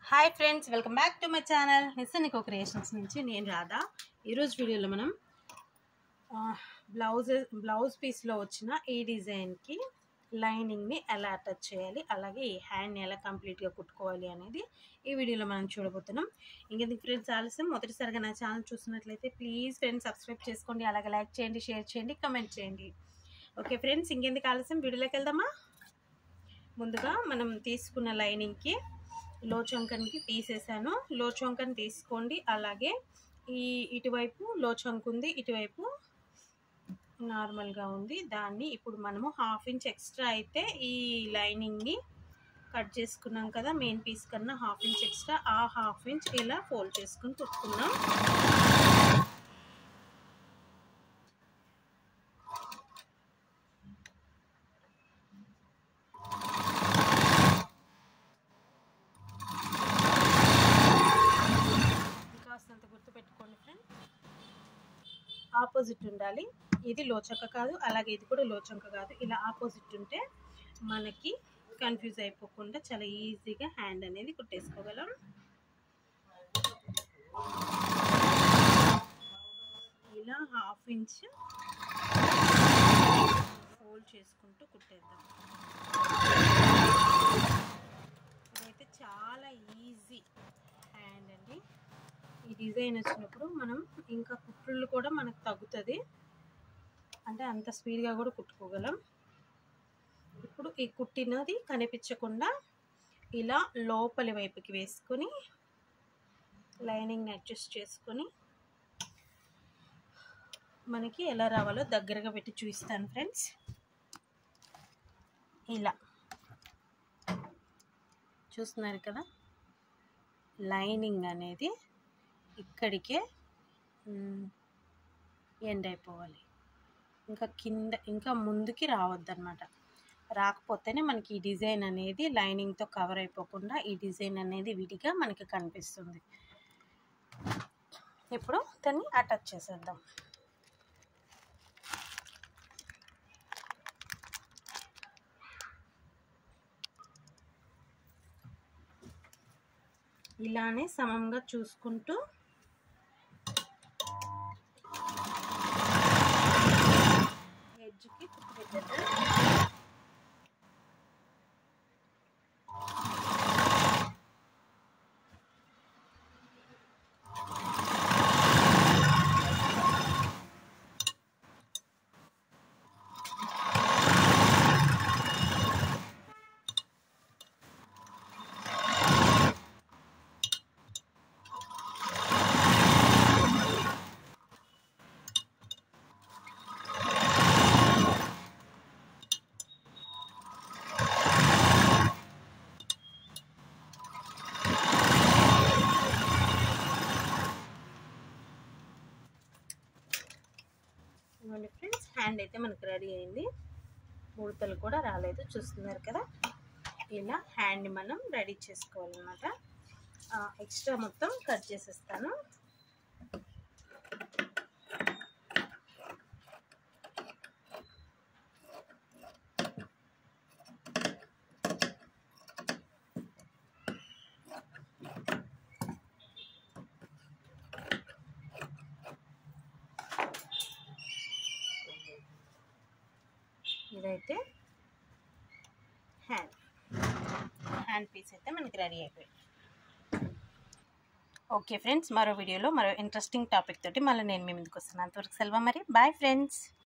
hi friends welcome back to my channel Nissaniko creations నుంచి నేను రాధా ఈరోజు వీడియోలో మనం బ్లౌజ్ బ్లౌజ్ పీస్లో వచ్చిన ఈ డిజైన్కి లైనింగ్ని ఎలా అటాచ్ చేయాలి అలాగే ఈ హ్యాండ్ని ఎలా కంప్లీట్గా కుట్టుకోవాలి అనేది ఈ వీడియోలో మనం చూడబోతున్నాం ఇంకెందుకు ఫ్రెండ్స్ ఆలస్యం మొదటిసారిగా నా ఛానల్ చూసినట్లయితే ప్లీజ్ ఫ్రెండ్స్ సబ్స్క్రైబ్ చేసుకోండి అలాగే లైక్ చేయండి షేర్ చేయండి కమెంట్ చేయండి ఓకే ఫ్రెండ్స్ ఇంకెందుకు ఆలస్యం వీడియోలోకి వెళ్దామా ముందుగా మనం తీసుకున్న లైనింగ్కి లో చొంకన్కి తీసేసాను లో చొంకని తీసుకోండి అలాగే ఈ ఇటువైపు లో చొంక ఉంది ఇటువైపు నార్మల్గా ఉంది దాన్ని ఇప్పుడు మనము హాఫ్ ఇంచ్ ఎక్స్ట్రా అయితే ఈ లైనింగ్ని కట్ చేసుకున్నాం కదా మెయిన్ పీస్ కన్నా హాఫ్ ఇంచ్ ఎక్స్ట్రా ఆ హాఫ్ ఇంచ్ ఇలా ఫోల్డ్ చేసుకుని కుట్టుకున్నాం కాస్తంత గుర్తుపెట్టుకోండి ఫ్రెండ్ ఆపోజిట్ ఉండాలి ఇది లోచంక కాదు అలాగే ఇది కూడా లోచంక కాదు ఇలా ఆపోజిట్ ఉంటే మనకి కన్ఫ్యూజ్ అయిపోకుండా చాలా ఈజీగా హ్యాండ్ అనేది కుట్టేసుకోగలం ఇలా హాఫ్ ఇంచ్ ఫోల్డ్ చేసుకుంటూ కుట్టేద్దాం ఇదైతే చాలా ఈజీ హ్యాండ్ అండి ఈ డిజైన్ వచ్చినప్పుడు మనం ఇంకా కుట్లు కూడా మనకు తగ్గుతుంది అంటే అంత స్పీడ్గా కూడా కుట్టుకోగలం ఇప్పుడు ఈ కుట్టినది కనిపించకుండా ఇలా లోపలి వైపుకి వేసుకొని లైనింగ్ని అడ్జస్ట్ చేసుకొని మనకి ఎలా రావాలో దగ్గరగా పెట్టి చూపిస్తాను ఫ్రెండ్స్ ఇలా చూస్తున్నారు కదా లైనింగ్ అనేది ఇక్కడికే ఎండ్ అయిపోవాలి ఇంకా కింద ఇంకా ముందుకి రావద్దన్నమాట రాకపోతేనే మనకి ఈ డిజైన్ అనేది లైనింగ్తో కవర్ అయిపోకుండా ఈ డిజైన్ అనేది విడిగా మనకి కనిపిస్తుంది ఇప్పుడు దాన్ని అటాచ్ చేసేద్దాం ఇలానే సమంగా చూసుకుంటూ ఎడ్జ్కి పెట్టేద్దాం ఇవ్వండి ఫ్రెండ్స్ హ్యాండ్ అయితే మనకు రెడీ అయింది ముడతలు కూడా రాలేదు చూస్తున్నారు కదా ఇలా హ్యాండ్ని మనం రెడీ చేసుకోవాలన్నమాట ఎక్స్ట్రా మొత్తం కట్ చేసేస్తాను ఇదైతే హ్యాండ్ హ్యాండ్ పీస్ అయితే మనకి రెడీ అయిపోయింది ఓకే ఫ్రెండ్స్ మరో వీడియోలో మరో ఇంట్రెస్టింగ్ టాపిక్ తోటి మళ్ళీ నేను మీ ముందుకు వస్తాను అంతవరకు సెలవు మరి బాయ్ ఫ్రెండ్స్